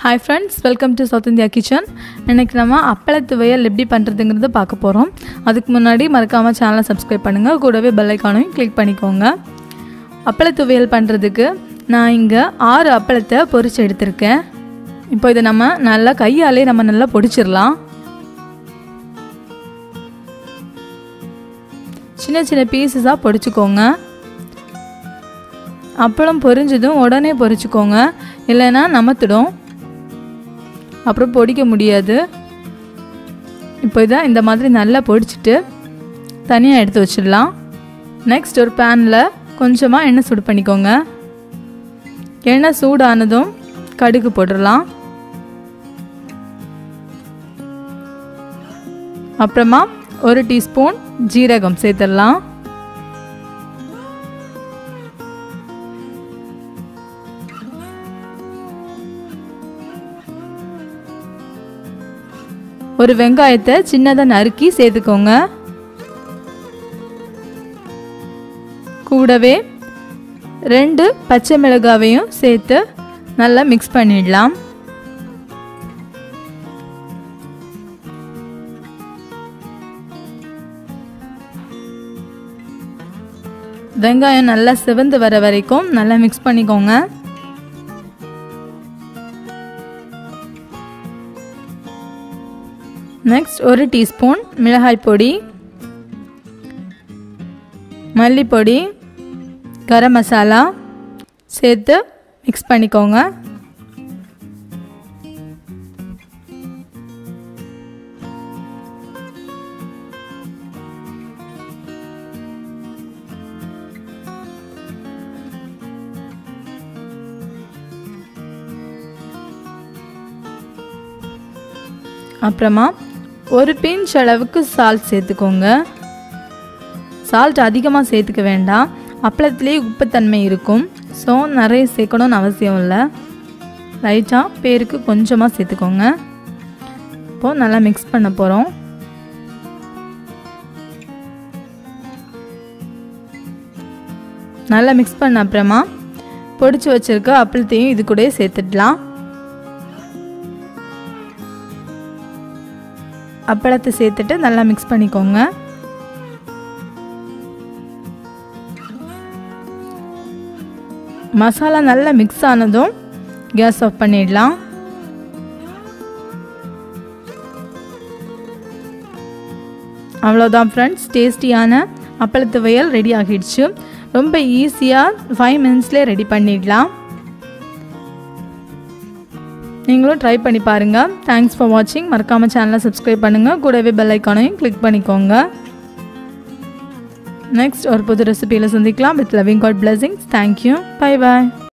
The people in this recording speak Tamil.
hi friends welcome to south India kitchen இன்னைக்கு நம்ம அப்பள துவையல் எப்படி பண்ணுறதுங்கிறத பார்க்க போகிறோம் அதுக்கு முன்னாடி மறக்காமல் சேனலை சப்ஸ்கிரைப் பண்ணுங்கள் கூடவே பெல் ஐக்கானையும் கிளிக் பண்ணிக்கோங்க அப்பள துவையல் பண்ணுறதுக்கு நான் இங்கே ஆறு அப்பளத்தை பொரிச்சு எடுத்திருக்கேன் இப்போ இதை நம்ம நல்லா கையாலே நம்ம நல்லா பொடிச்சிடலாம் சின்ன சின்ன பீசஸாக பொடிச்சுக்கோங்க அப்பளம் பொரிஞ்சதும் உடனே பொரிச்சுக்கோங்க இல்லைன்னா நமத்துடும் அப்புறம் பொடிக்க முடியாது இப்போ இதை இந்த மாதிரி நல்லா பொடிச்சிட்டு தனியாக எடுத்து வச்சிடலாம் நெக்ஸ்ட் ஒரு பேனில் கொஞ்சமாக எண்ணெய் சூடு பண்ணிக்கோங்க எண்ணெய் சூடானதும் கடுகு போட்டுடலாம் அப்புறமா ஒரு டீஸ்பூன் ஜீரகம் சேர்த்துடலாம் ஒரு வெங்காயத்தை சின்னதாக நறுக்கி சேர்த்துக்கோங்க கூடவே ரெண்டு பச்சை மிளகாவையும் சேர்த்து நல்லா மிக்ஸ் பண்ணிடலாம் வெங்காயம் நல்லா சிவந்து வர வரைக்கும் நல்லா மிக்ஸ் பண்ணிக்கோங்க நெக்ஸ்ட் ஒரு டீஸ்பூன் மிளகாய் பொடி மல்லிப்பொடி கரம் மசாலா சேர்த்து மிக்ஸ் பண்ணிக்கோங்க அப்புறமா ஒரு பிஞ்ச் அளவுக்கு சால்ட் சேர்த்துக்கோங்க சால்ட் அதிகமாக சேர்த்துக்க வேண்டாம் அப்பளத்துலேயே உப்புத்தன்மை இருக்கும் ஸோ நிறைய சேர்க்கணும்னு அவசியம் இல்லை லைட்டாக பேருக்கு கொஞ்சமாக சேர்த்துக்கோங்க இப்போது நல்லா மிக்ஸ் பண்ண போகிறோம் நல்லா மிக்ஸ் பண்ண அப்புறமா பொடிச்சு வச்சுருக்க அப்பளத்தையும் இது கூட சேர்த்துடலாம் அப்பளத்தை சேர்த்துட்டு நல்லா மிக்ஸ் பண்ணிக்கோங்க மசாலா நல்லா மிக்ஸ் ஆனதும் கேஸ் ஆஃப் பண்ணிடலாம் அவ்வளோதான் ஃப்ரெண்ட்ஸ் டேஸ்டியான அப்பளத்து வயல் ரெடி ஆகிடுச்சு ரொம்ப ஈஸியாக ஃபைவ் மினிட்ஸ்லேயே ரெடி பண்ணிடலாம் நீங்களும் ட்ரை பண்ணி பாருங்கள் தேங்க்ஸ் ஃபார் வாட்சிங் மறக்காமல் சேனலை சப்ஸ்கிரைப் பண்ணுங்கள் கூடவே பெல் ஐக்கானையும் கிளிக் பண்ணிக்கோங்க நெக்ஸ்ட் ஒரு புது ரெசிபியில் சந்திக்கலாம் with loving God blessings thank you bye bye